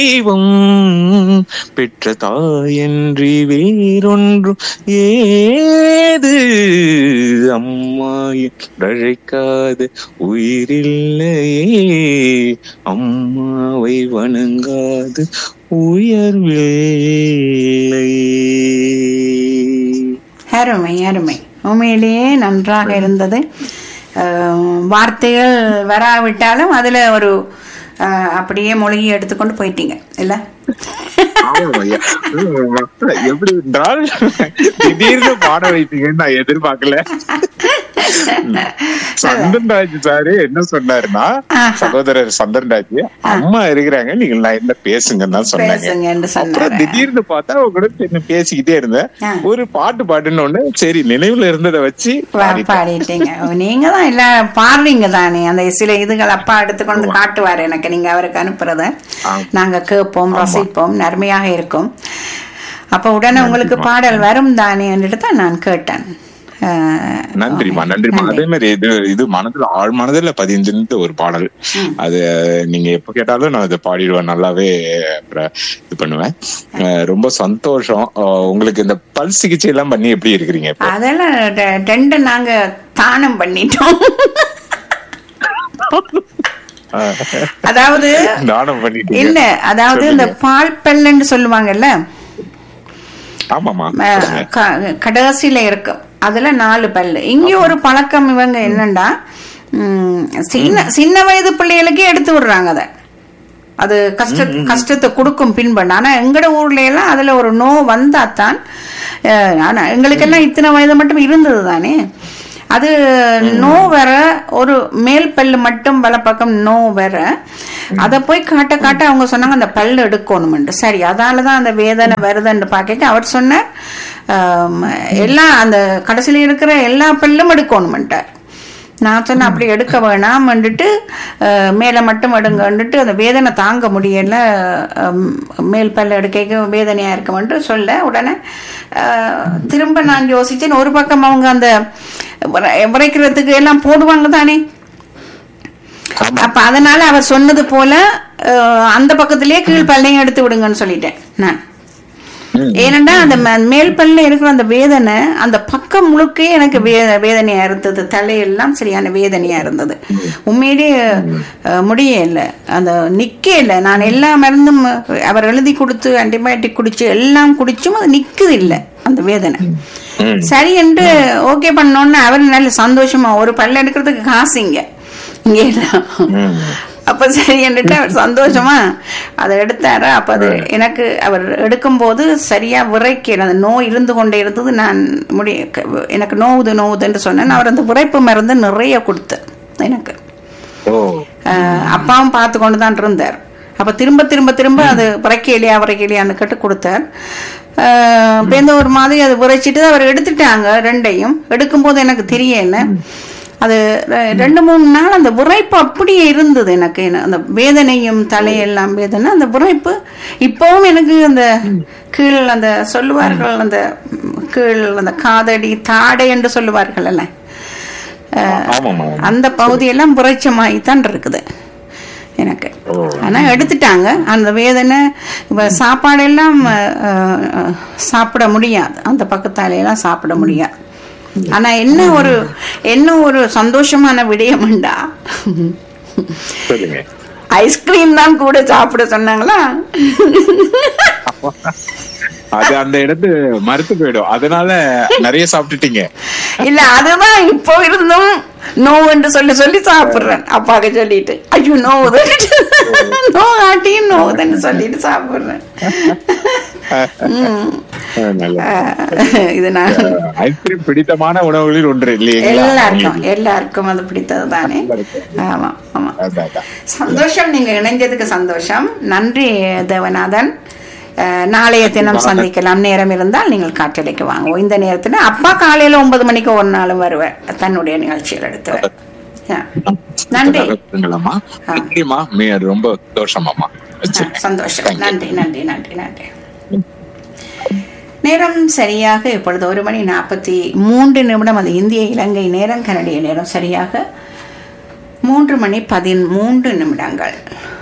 தெய்வம் பெற்ற தாயன்றி வேறொன்றும் ஏது அம்மா என்றழைக்காத உயிரில்லையே அம்மாவை வணங்காது உயர்வில்லை அருமை அருமை உண்மையிலேயே நன்றாக இருந்தது அஹ், வார்த்தைகள் வராவிட்டாலும் அதுல ஒரு அஹ், அப்படியே மொழியை எடுத்துக்கொண்டு போயிட்டீங்க இல்ல ஆமாம் ஐயா. எப்படி என்றால் திடீர்னு பாட வைப்பீங்கன்னு நான் எதிர்பார்க்கல சந்தன்ராஜ் சாரு என்ன சொன்னாருன்னா ஆஹா. சகோதரர் சந்தன்ராஜ் அம்மா இருக்கிறாங்க நீங்க லைன்ல பேசுங்கன்னு தான் சொன்னாங்க பேசுங்கன்னு அப்புறம் சொன்னாரு திடீர்னு பார்த்தா உங்க கூட என்ன பேசிக்கிட்டே இருந்தேன் ஆ. ஒரு பாட்டு பாட்டுன்னு ஒண்ணு சரி நினைவுல இருந்ததை வச்சு பா- பாடிட்டேன். பாடிட்டீங்க நீங்க தான் இல்ல பாடுறீங்க தானே அந்த சில இதுகள் அப்பா எடுத்துக்கொண்டு காட்டுவாரு எனக்கு நீங்க அவருக்கு அனுப்புறத ஆமா. நாங்க கேட்போம் ரசிப்போம் நன்மையாக இருக்கும் அப்ப உடனே உங்களுக்கு பாடல் வரும் தானே என்றுட்டு தான் நான் கேட்டேன் அஹ், நன்றிமா நன்றிமா நன்றி. அதே மாதிரி இது இது மனதுல ஆழ் மனதுல பதிஞ்சிருந்த ஒரு பாடல் அது நீங்க எப்ப கேட்டாலும் நான் அதை பாடிடுவேன் நல்லாவே அப்புறம் இது பண்ணுவேன் அஹ் ரொம்ப சந்தோஷம் அஹ் உங்களுக்கு இந்த பல் சிகிச்சை எல்லாம் பண்ணி எப்படி இருக்கிறீங்க இப்போ அதெல்லாம் ரெ- ரெண்டு நாங்க தானம் பண்ணிட்டோம் அதாவது தானம் பண்ணிட்டீங்க இல்ல அதாவது இந்த பால் பல்லுன்னு சொல்லுவாங்கல்ல ஆமாமா அஹ், சொல்லுங்க. க- கடைசியில இருக்கு அதுல நாலு பல்லு இங்க ஒரு பழக்கம் இவங்க என்னண்டா ம், சின்ன சின்ன வயது பிள்ளைகளுக்கே எடுத்து விடுறாங்க அத அது கஷ்ட கஷ்டத்தை கொடுக்கும் பின்பண்டு ஆனா எங்கட ஊர்ல எல்லாம் அதுல ஒரு நோ வந்தாத்தான் அஹ், ஆனா எங்களுக்கெல்லாம் இத்தனை வயது மட்டும் இருந்தது தானே அது நோ வர ஒரு மேல் பல்லு மட்டும் வலப்பக்கம் நோ வர அத போய் காட்ட காட்ட அவங்க சொன்னாங்க அந்த பல்லு எடுக்கணும்ட்டு சரி அதாலதான் அந்த வேதனை வருதுன்னு பாக்க அவர் சொன்னார் ஆம், எல்லாம் அந்த கடைசியில இருக்கிற எல்லா பல்லும் எடுக்கணும்ட்டார் நான் சொன்னேன் அப்படி எடுக்க வேணாம்னுட்டு அஹ், மேலே மட்டும் எடுங்கன்னுட்டு அந்த வேதனை தாங்க முடியல அம், மேல் பல்ல எடுக்க வேதனையா இருக்குமென்று சொல்ல உடனே அஹ், திரும்ப நான் யோசிச்சேன் ஒரு பக்கம் அவங்க அந்த விரை- விரைக்கிறதுக்கு எல்லாம் போடுவாங்க தானே அப்ப அதனால அவர் சொன்னது போல அஹ், அந்த பக்கத்திலேயே கீழ் பல்லையும் எடுத்து விடுங்கன்னு சொல்லிட்டேன் நான் ம். ஏனண்டா அந்த ம- மேல் பல்ல இருக்கிற அந்த வேதனை அந்த பக்கம் முழுக்கே எனக்கு வே- வேதனையா இருந்தது தலையெல்லாம் சரியான வேதனையா இருந்தது உண்மையிலேயே அஹ், முடியல அந்த நிக்க இல்லை நான் எல்லா மருந்தும் அவர் எழுதி கொடுத்து ஆன்டிபயோட்டிக் குடிச்சு எல்லாம் குடிச்சும் அது நிக்குது இல்லை அந்த வேதனை ம். சரி என்று ஓகே பண்ணோன்னு அவர் நல்ல சந்தோஷமா ஒரு பல்ல எடுக்கிறதுக்கு காசு இங்க இங்க எல்லாம் ம். அப்ப சரி என்றுட்டு அவர் சந்தோஷமா அதை எடுத்தாரு அப்ப அது எனக்கு அவர் எடுக்கும்போது சரியா விரைக்கல அந்த நோய் இருந்து கொண்டே இருந்தது நான் முடி க- எனக்கு நோவுது நோவுதுன்னு சொன்னேன் அவர் அந்த விரைப்பு மருந்து நிறைய கொடுத்தார் எனக்கு ஓ அஹ் அப்பாவும் பார்த்து கொண்டு தான் இருந்தார் அப்ப திரும்ப திரும்ப திரும்ப அது விரைக்கலையா விரைக்கலையான்னு கேட்டு கொடுத்தார் அஹ் அப்ப இந்த ஒரு மாதிரி அது விரைச்சிட்டு அவர் எடுத்துட்டாங்க ரெண்டையும் எடுக்கும்போது எனக்கு தெரியல அது ரெ- ரெண்டு மூணு நாள் அந்த விரைப்பு அப்படியே இருந்தது எனக்கு என்ன- அந்த வேதனையும் தலையெல்லாம் வேதனை அந்த விரைப்பு இப்பவும் எனக்கு அந்த கீழ் அந்த சொல்லுவார்கள் அந்த ம், கீழ் அந்த காதடி தாடை என்று சொல்லுவார்கள் அல்ல ஆமாமா அந்த பகுதியெல்லாம் புரைச்சமாகி தான் இருக்குது எனக்கு ஆனா எடுத்துட்டாங்க அந்த வேதனை இப்ப சாப்பாடெல்லாம் அஹ், அஹ், சாப்பிட முடியாது அந்த பக்கத்தாலையெல்லாம் சாப்பிட முடியாது ஆனா என்ன ஒரு என்ன ஒரு சந்தோஷமான விடயம்ண்டா சொல்லுங்க ஐஸ்கிரீம் தான் கூட சாப்பிட சொன்னாங்களா அது அந்த இடத்து மறுத்து போயிடும் அதனால நிறைய சாப்பிட்டுட்டீங்க இல்ல அதுதான் இப்போ இருந்தும் நோவுன்னு சொல்லி சொல்லி சாப்பிடுறேன் அப்பாக்கு சொல்லிட்டு ஐயோ நோவுது நோ ஆட்டியும் நோவுதுன்னு சொல்லிட்டு சாப்பிடுறேன் உம். அஹ் நல்ல அஹ் இது நான் ஐஸ்கிரீம் பிடித்தமான உணவுகளில் ஒன்று இல்லைங்களா எல்லாருக்கும் எல்லாருக்கும் அது பிடித்தது தானே ஆமா ஆமா அதான், அதான். சந்தோஷம் நீங்க இணைஞ்சதுக்கு சந்தோஷம் நன்றி தேவநாதன் அஹ், நாளைய தினம் சந்திக்கலாம் நேரம் இருந்தால் நீங்கள் காற்றலைக்கு வாங்க இந்த நேரத்துல அப்பா காலையில ஒன்பது மணிக்கு ஒரு நாளும் வருவேன் தன்னுடைய நிகழ்ச்சிகள் எடுத்துவேன் அஹ், நன்றி இருக்குங்களாம்மா? நன்றிம்மா மீ- ரொம்ப சந்தோஷமாம்மா வச்சு அஹ், சந்தோஷம் நன்றி நன்றி நன்றி நன்றி நேரம் சரியாக இப்பொழுது ஒரு மணி நாற்பத்தி மூன்று நிமிடம் அது இந்திய இலங்கை நேரம் கனடிய நேரம் சரியாக மூன்று மணி பதிமூன்று நிமிடங்கள்